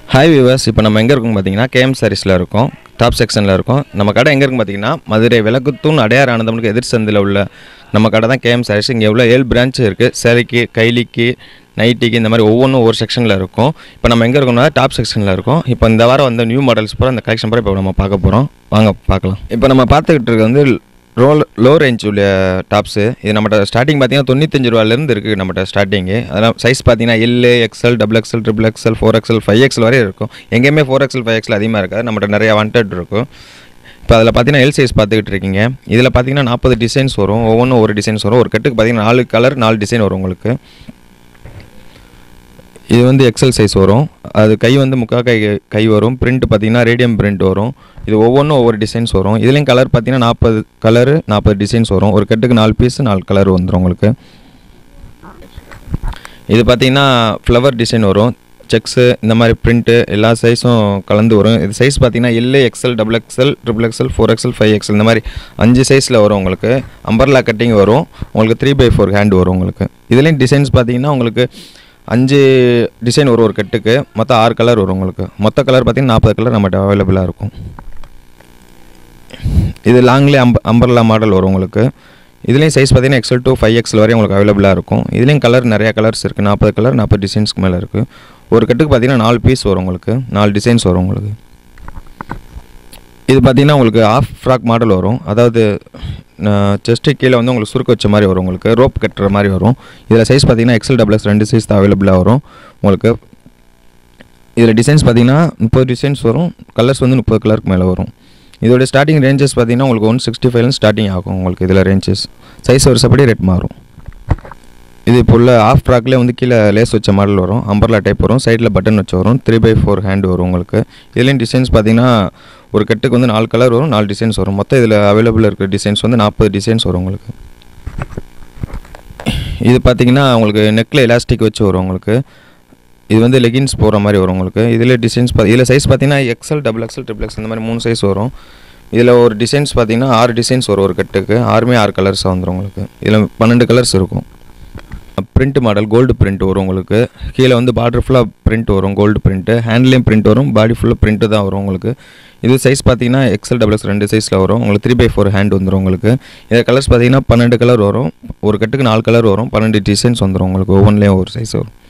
hi viewers இப்போ நம்ம எங்கே இருக்கோம் பார்த்தீங்கன்னா கேஎம் சாரீஸில் இருக்கோம் டாப் செக்ஷனில் இருக்கோம் நம்ம கடை எங்கே இருக்கும் பார்த்தீங்கன்னா மதுரை விளக்குத்தூண் அடையார் ஆனந்தம்னுக்கு எதிர் சந்தில் உள்ள நம்ம கடை தான் கேஎம் சாரீஸ் இங்கே எவ்வளோ ஏழு பிரான்ச் இருக்குது சேலைக்கு கைலிக்கு நைட்டிக்கு இந்த மாதிரி ஒவ்வொன்றும் ஒவ்வொரு செக்ஷனில் இருக்கும் இப்போ நம்ம எங்கே இருக்கோம்னா டாப் செக்ஷனில் இருக்கோம் இப்போ இந்த வாரம் வந்த நியூ மாடல்ஸ் பூரா அந்த கலெக்ஷன் பூரா இப்போ நம்ம பார்க்க போகிறோம் வாங்க பார்க்கலாம் இப்போ நம்ம பார்த்துக்கிட்டு இருக்கிறது வந்து ரோல் லோ ரேஞ்ச் உள்ள டாப்ஸு இது நம்மகிட்ட ஸ்டார்டிங் பார்த்தீங்கன்னா தொண்ணூத்தஞ்சு ரூபாலேருந்து இருக்குது நம்மகிட்ட ஸ்டார்டிங்கு அதெல்லாம் சைஸ் பார்த்தீங்கன்னா L XL double XL triple XL four XL five XL வரை இருக்கும் எங்கேயுமே ஃபோர் எக்ஸ்எல் ஃபைவ் எக்ஸ்எல் அதிகமாக இருக்காது நம்மகிட்ட நிறையா வாண்டட் இருக்கும் இப்போ அதில் பார்த்தீங்கன்னா எல் சைஸ் பார்த்துக்கிட்டு இருக்கீங்க இதில் பார்த்தீங்கன்னா நாற்பது டிசைன்ஸ் வரும் ஒவ்வொன்றும் ஒரு டிசைன்ஸ் வரும் ஒரு கட்டுக்கு பார்த்தீங்கன்னா நாலு கலர் நாலு டிசைன் வரும் உங்களுக்கு இது வந்து எக்ஸல் சைஸ் வரும் அது கை வந்து முக்கா கை கை வரும் பிரிண்ட் பார்த்தீங்கன்னா ரேடியம் பிரிண்ட் வரும் இது ஒவ்வொன்றும் ஒவ்வொரு டிசைன்ஸ் வரும் இதுலேயும் கலர் பார்த்தீங்கன்னா நாற்பது கலரு நாற்பது டிசைன்ஸ் வரும் ஒரு கட்டுக்கு நாலு பீஸ் நாலு கலர் வந்துடும் உங்களுக்கு இது பார்த்தீங்கன்னா ஃப்ளவர் டிசைன் வரும் செக்ஸு இந்த மாதிரி பிரிண்ட்டு எல்லா சைஸும் கலந்து வரும் இது சைஸ் பார்த்தீங்கன்னா L XL double XL triple XL four XL five XL இந்த மாதிரி அஞ்சு சைஸில் வரும் உங்களுக்கு அம்பர்லா கட்டிங் வரும் உங்களுக்கு த்ரீ பை ஃபோர் ஹேண்ட் வரும் உங்களுக்கு இதுலேயும் டிசைன்ஸ் பார்த்தீங்கன்னா உங்களுக்கு அஞ்சு டிசைன் வரும் ஒரு கட்டுக்கு மொத்தம் ஆறு கலர் வரும் உங்களுக்கு மொத்த கலர் பார்த்தீங்கன்னா நாற்பது கலர் நம்மகிட்ட அவைலபிளாக இருக்கும் இது லாங்லேயே அம்ப அம்பர்லா மாடல் வரும் உங்களுக்கு இதுலேயும் சைஸ் பார்த்தீங்கன்னா எக்ஸல் டூ ஃபைவ் எக்ஸல் வரையும் உங்களுக்கு அவைலபிளாக இருக்கும் இதுலேயும் கலர் நிறையா கலர்ஸ் இருக்குது நாற்பது கலர் நாற்பது டிசைன்ஸ்க்கு மேலே இருக்குது ஒரு கட்டுக்கு பார்த்தீங்கன்னா நாலு பீஸ் வரும் உங்களுக்கு நாலு டிசைன்ஸ் வரும் உங்களுக்கு இது பார்த்தீங்கன்னா உங்களுக்கு ஆஃப் ஃப்ராக் மாடல் வரும் அதாவது செஸ்ட்டு கீழே வந்து உங்களுக்கு சுருக்க வச்ச மாதிரி வரும் உங்களுக்கு ரோப் கட்டுற மாதிரி வரும் இதில் சைஸ் பார்த்தீங்கன்னா எக்ஸல் டபுள் எக்ஸ் ரெண்டு சைஸ் தான் அவைலபிளாக வரும் உங்களுக்கு இதில் டிசைன்ஸ் பார்த்தீங்கன்னா முப்பது டிசைன்ஸ் வரும் கலர்ஸ் வந்து முப்பது கலருக்கு மேலே வரும் இதோட ஸ்டார்டிங் ரேஞ்சஸ் பார்த்தீங்கன்னா உங்களுக்கு ஒன் சிக்ஸ்டி ஃபைவ்லேருந்து ஸ்டார்டிங் ஆகும் உங்களுக்கு இதில் ரேஞ்சஸ் சைஸ் வருஷப்படி ரேட் மாறும் இது இப்போ உள்ள ஆஃப் ஃப்ராக்லேயே வந்து கீழே லேஸ் வச்ச மாடல் வரும் அம்பர்லா டைப் வரும் சைடில் பட்டன் வச்சு வரும் த்ரீ பை ஃபோர் ஹேண்ட் வரும் உங்களுக்கு இதுலேயும் டிசைன்ஸ் பார்த்தீங்கன்னா ஒரு கட்டுக்கு வந்து நாலு கலர் வரும் நாலு டிசைன்ஸ் வரும் மொத்தம் இதில் அவைலபிள் இருக்கிற டிசைன்ஸ் வந்து நாற்பது டிசைன்ஸ் வரும் உங்களுக்கு இது பார்த்தீங்கன்னா உங்களுக்கு நெக்கில் எலாஸ்டிக் வச்சு வரும் உங்களுக்கு இது வந்து லெகின்ஸ் போகிற மாதிரி வரும் உங்களுக்கு இதில் டிசைன்ஸ் பா இதில் சைஸ் பார்த்தீங்கன்னா XL double XL triple X இந்த மாதிரி மூணு சைஸ் வரும் இதில் ஒரு டிசைன்ஸ் பார்த்தீங்கன்னா ஆறு டிசைன்ஸ் வரும் ஒரு கட்டுக்கு ஆறுமே ஆறு கலர்ஸாக வந்துடும் உங்களுக்கு இதில் பன்னெண்டு கலர்ஸ் இருக்கும் பிரிண்ட் மாடல் கோல்டு பிரிண்ட் வரும் உங்களுக்கு கீழே வந்து பார்டர் ஃபுல்லாக பிரிண்ட் வரும் கோல்டு பிரிண்ட்டு ஹேண்ட்லேயும் பிரிண்ட் வரும் பாடி ஃபுல்லாக பிரிண்ட்டு தான் வரும் உங்களுக்கு இது சைஸ் பார்த்தீங்கன்னா எக்ஸல் டபுள் எக்ஸ் ரெண்டு சைஸில் வரும் உங்களுக்கு த்ரீ பை ஃபோர் ஹேண்ட் வந்துடும் உங்களுக்கு இதில் கலர்ஸ் பார்த்தீங்கன்னா பன்னெண்டு கலர் வரும் ஒரு கட்டுக்கு நாலு கலர் வரும் பன்னெண்டு டிசைன்ஸ் வந்துடும் உங்களுக்கு ஒவ்வொன்றிலையும் ஒரு சைஸ் வரும்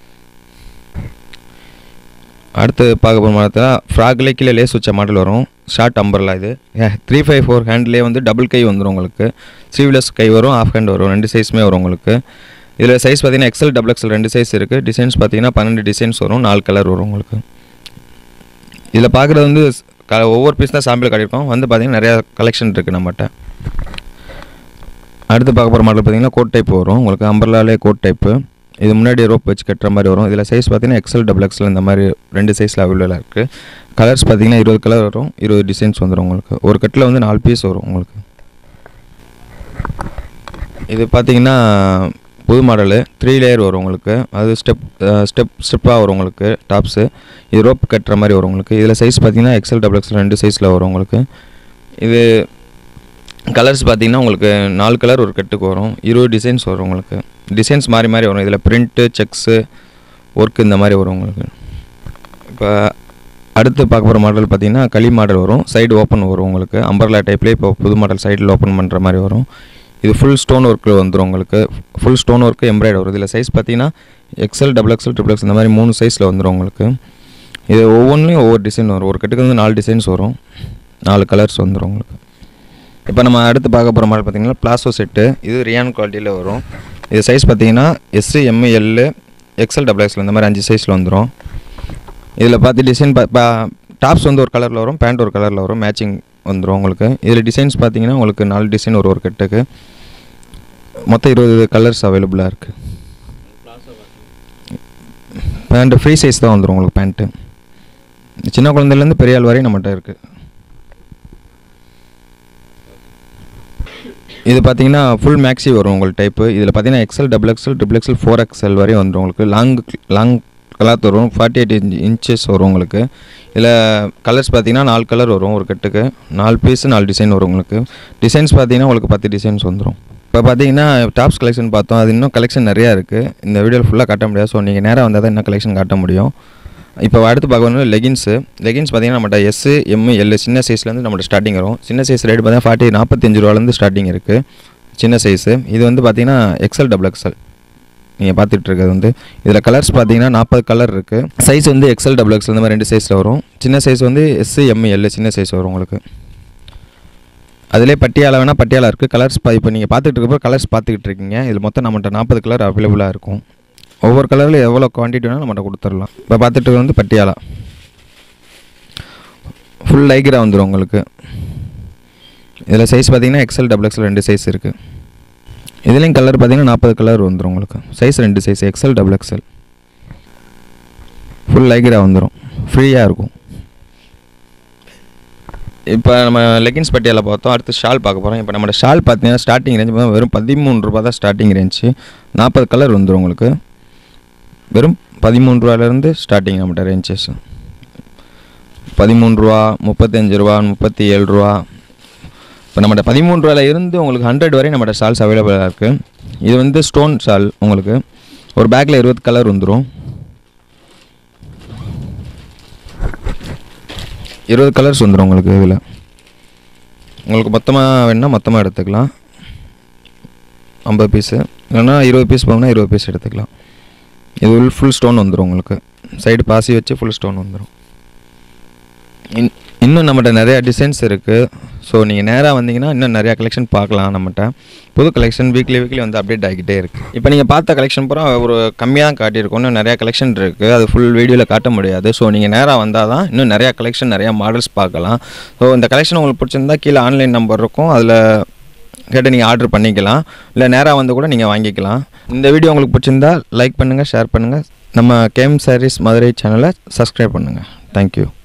அடுத்து பார்க்க போகிற மாடத்தில் ஃப்ராக்லேயே கீழே லேஸ் வச்ச மாடல் வரும் ஷார்ட் அம்பர்லா இது த்ரீ ஃபைவ் ஃபோர் ஹேண்ட்லேயே வந்து டபுள் கை வந்துடும் உங்களுக்கு ஸ்லீவ்லெஸ் கை வரும் ஆஃப் ஹேண்ட் வரும் ரெண்டு சைஸுமே வரும் உங்களுக்கு இதில் சைஸ் பார்த்தீங்கன்னா எக்ஸல் டபுள் எக்ஸல் ரெண்டு சைஸ் இருக்குது டிசைன்ஸ் பார்த்தீங்கன்னா பன்னெண்டு டிசைன்ஸ் வரும் நாலு கலர் வரும் உங்களுக்கு இதில் பார்க்குறது வந்து க ஒவ்வொரு பீஸ் தான் சாம்பிள் காட்டியிருக்கோம் வந்து பார்த்தீங்கன்னா நிறையா கலெக்ஷன் இருக்குது நம்மகிட்ட அடுத்து பார்க்க போகிற மாடல் பார்த்தீங்கன்னா கோட் டைப் வரும் உங்களுக்கு அம்பர்லாலே கோட் டைப்பு இது முன்னாடி ரோப் வச்சு கட்டுற மாதிரி வரும் இதில் சைஸ் பார்த்தீங்கன்னா எக்ஸல் டபுள் எக்ஸல் இந்த மாதிரி ரெண்டு சைஸில் அவைலபிளாக இருக்குது கலர்ஸ் பார்த்தீங்கன்னா இருபது கலர் வரும் இருபது டிசைன்ஸ் வந்துடும் உங்களுக்கு ஒரு கட்டில் வந்து நாலு பீஸ் வரும் உங்களுக்கு இது பார்த்தீங்கன்னா புது மாடலு த்ரீ லேயர் வரும் உங்களுக்கு அது ஸ்டெப் ஸ்டெப் ஸ்டெப்பாக வரும் உங்களுக்கு டாப்ஸு இது ரோப் கட்டுற மாதிரி வரும் உங்களுக்கு இதில் சைஸ் பார்த்தீங்கன்னா எக்ஸல் டபுள் எக்ஸல் ரெண்டு சைஸில் வரும் உங்களுக்கு இது கலர்ஸ் பார்த்தீங்கன்னா உங்களுக்கு நாலு கலர் ஒரு கட்டுக்கு வரும் இருபது டிசைன்ஸ் வரும் உங்களுக்கு டிசைன்ஸ் மாறி மாறி வரும் இதில் பிரிண்ட்டு செக்ஸு ஒர்க் இந்த மாதிரி வரும் உங்களுக்கு இப்போ அடுத்து பார்க்க போகிற மாடல் பார்த்தீங்கன்னா களி மாடல் வரும் சைடு ஓப்பன் வரும் உங்களுக்கு அம்பர்லா டைப்லேயே இப்போ புது மாடல் சைடில் ஓப்பன் பண்ணுற மாதிரி வரும் இது ஃபுல் ஸ்டோன் ஒர்க்கில் வந்துடும் உங்களுக்கு ஃபுல் ஸ்டோன் ஒர்க்கு எம்ப்ராய்டு வரும் இதில் சைஸ் பார்த்தீங்கன்னா XL double XL triple X இந்த மாதிரி மூணு சைஸில் வந்துடும் உங்களுக்கு இது ஒவ்வொன்றிலையும் ஒவ்வொரு டிசைன் வரும் ஒரு கட்டுக்கு வந்து நாலு டிசைன்ஸ் வரும் நாலு கலர்ஸ் வந்துடும் உங்களுக்கு இப்போ நம்ம அடுத்து பார்க்க போகிற மாதிரி பார்த்தீங்கன்னா பிளாசோ செட்டு இது ரியான் குவாலிட்டியில் வரும் இது சைஸ் பார்த்தீங்கன்னா S M L XL double XL இந்த மாதிரி அஞ்சு சைஸில் வந்துடும் இதில் பார்த்து டிசைன் பா டாப்ஸ் வந்து ஒரு கலரில் வரும் பேண்ட் ஒரு கலரில் வரும் மேட்சிங் வந்துடும் உங்களுக்கு இதில் டிசைன்ஸ் பார்த்தீங்கன்னா உங்களுக்கு நாலு டிசைன் ஒரு ஒரு கட்டுக்கு மொத்தம் இருபது கலர்ஸ் அவைலபிளாக இருக்குது பேண்ட்டு ஃப்ரீ சைஸ் தான் வந்துடும் உங்களுக்கு பேண்ட்டு சின்ன குழந்தைலேருந்து பெரிய ஆள் வரையும் நம்மகிட்ட இருக்குது இது பார்த்தீங்கன்னா ஃபுல் மேக்ஸி வரும் உங்களுக்கு டைப்பு இதில் பார்த்தீங்கன்னா XL double XL triple XL four XL வரையும் வந்துடும் உங்களுக்கு லாங் லாங் கலர் வரும் ஃபார்ட்டி எயிட் இன்ச் இன்ச்சஸ் வரும் உங்களுக்கு இதில் கலர்ஸ் பார்த்தீங்கன்னா நாலு கலர் வரும் ஒரு கட்டுக்கு நாலு பீஸ் நாலு டிசைன் வரும் உங்களுக்கு டிசைன்ஸ் பார்த்தீங்கன்னா உங்களுக்கு பத்து டிசைன்ஸ் வந்துடும் இப்போ பார்த்தீங்கன்னா டாப்ஸ் கலெக்ஷன் பார்த்தோம் அது இன்னும் கலெக்ஷன் நிறையா இருக்குது இந்த வீடியோவில் ஃபுல்லாக காட்ட முடியாது ஸோ நீங்கள் நேராக வந்தால் தான் இன்னும் கலெக்ஷன் காட்ட முடியும் இப்போ அடுத்து பார்க்க வந்து லெகின்ஸு லெகின்ஸ் பார்த்தீங்கன்னா நம்மகிட்ட எஸ் எம் எல் சின்ன சைஸ்லேருந்து நம்மகிட்ட ஸ்டார்டிங் வரும் சின்ன சைஸ் ரேட் பார்த்தீங்கன்னா ஃபார்ட்டி நாற்பத்தஞ்சு ரூபாலேருந்து ஸ்டார்டிங் இருக்குது சின்ன சைஸு இது வந்து பார்த்தீங்கன்னா எக்ஸல் டபுள் எக்ஸல் நீங்கள் பார்த்துட்டு இருக்கிறது வந்து இதில் கலர்ஸ் பார்த்தீங்கன்னா நாற்பது கலர் இருக்குது சைஸ் வந்து எக்ஸல் டபுள் எக்ஸல் இந்த மாதிரி ரெண்டு சைஸில் வரும் சின்ன சைஸ் வந்து எஸ் எம் எல் சின்ன சைஸ் வரும் உங்களுக்கு அதிலே பட்டியாலா வேணால் பட்டியாலா இருக்குது கலர்ஸ் இப்போ நீங்கள் பார்த்துட்டு இருக்கப்போ கலர்ஸ் பார்த்துக்கிட்டு இருக்கீங்க இதில் மொத்தம் நம்மகிட்ட நாற்பது கலர் அவைலபிளாக இருக்கும் ஒவ்வொரு கலரில் எவ்வளோ குவான்டிட்டி வேணால் நம்மகிட்ட கொடுத்துடலாம் இப்போ பார்த்துட்டு இருக்கிறது வந்து பட்டியாலா ஃபுல் லைக்ராக வந்துடும் உங்களுக்கு இதில் சைஸ் பார்த்தீங்கன்னா எக்ஸல் டபுள் எக்ஸல் ரெண்டு சைஸ் இருக்குது இதுலேயும் கலர் பார்த்தீங்கன்னா நாற்பது கலர் வந்துடும் உங்களுக்கு சைஸ் ரெண்டு size XL double XL full லைக்ராக வந்துடும் ஃப்ரீயாக இருக்கும் இப்போ நம்ம லெகின்ஸ் பட்டியால பார்த்தோம் அடுத்து ஷால் பார்க்க போகிறோம் இப்போ நம்மளோட ஷால் பார்த்தீங்கன்னா ஸ்டார்டிங் ரேஞ்ச் பார்த்தா வெறும் பதிமூணு ரூபா தான் ஸ்டார்டிங் ரேஞ்சு நாற்பது கலர் வந்துடும் உங்களுக்கு வெறும் பதிமூணு ரூபாலேருந்து ஸ்டார்டிங் நம்மகிட்ட ரேஞ்சஸ் பதிமூணு ரூபா முப்பத்தஞ்சு ரூபா முப்பத்தி ஏழு ரூபா இப்போ நம்மகிட்ட பதிமூணு ரூபாயில் இருந்து உங்களுக்கு ஹண்ட்ரட் வரை நம்மகிட்ட ஷால்ஸ் அவைலபிளாக இருக்குது இது வந்து ஸ்டோன் ஷால் உங்களுக்கு ஒரு பேக்கில் இருபது கலர் வந்துடும் இருபது கலர்ஸ் வந்துடும் உங்களுக்கு இதில் உங்களுக்கு மொத்தமாக வேணால் மொத்தமாக எடுத்துக்கலாம் ஐம்பது பீஸு இல்லைன்னா இருபது பீஸ் போகணும்னா இருபது பீஸ் எடுத்துக்கலாம் இது உள் ஃபுல் ஸ்டோன் வந்துடும் உங்களுக்கு சைடு பாசி வச்சு ஃபுல் ஸ்டோன் வந்துடும் இன் இன்னும் நம்மகிட்ட நிறையா டிசைன்ஸ் இருக்குது ஸோ நீங்கள் நேராக வந்தீங்கன்னா இன்னும் நிறையா கலெக்ஷன் பார்க்கலாம் நம்மகிட்ட புது கலெக்ஷன் வீக்லி வீக்லி வந்து அப்டேட் ஆகிக்கிட்டே இருக்குது இப்போ நீங்கள் பார்த்த கலெக்ஷன் பூரா ஒரு கம்மியாக காட்டியிருக்கோம் இன்னும் நிறையா கலெக்ஷன் இருக்குது அது ஃபுல் வீடியோவில் காட்ட முடியாது ஸோ நீங்கள் நேராக வந்தால் தான் இன்னும் நிறையா கலெக்ஷன் நிறையா மாடல்ஸ் பார்க்கலாம் ஸோ இந்த கலெக்ஷன் உங்களுக்கு பிடிச்சிருந்தா கீழே ஆன்லைன் நம்பர் இருக்கும் அதில் கேட்டு நீங்கள் ஆர்டர் பண்ணிக்கலாம் இல்லை நேராக வந்து கூட நீங்கள் வாங்கிக்கலாம் இந்த வீடியோ உங்களுக்கு பிடிச்சிருந்தா லைக் பண்ணுங்கள் ஷேர் பண்ணுங்கள் நம்ம கேம் சாரீஸ் மதுரை சேனலை சப்ஸ்கிரைப் பண்ணுங்கள் தேங்க்யூ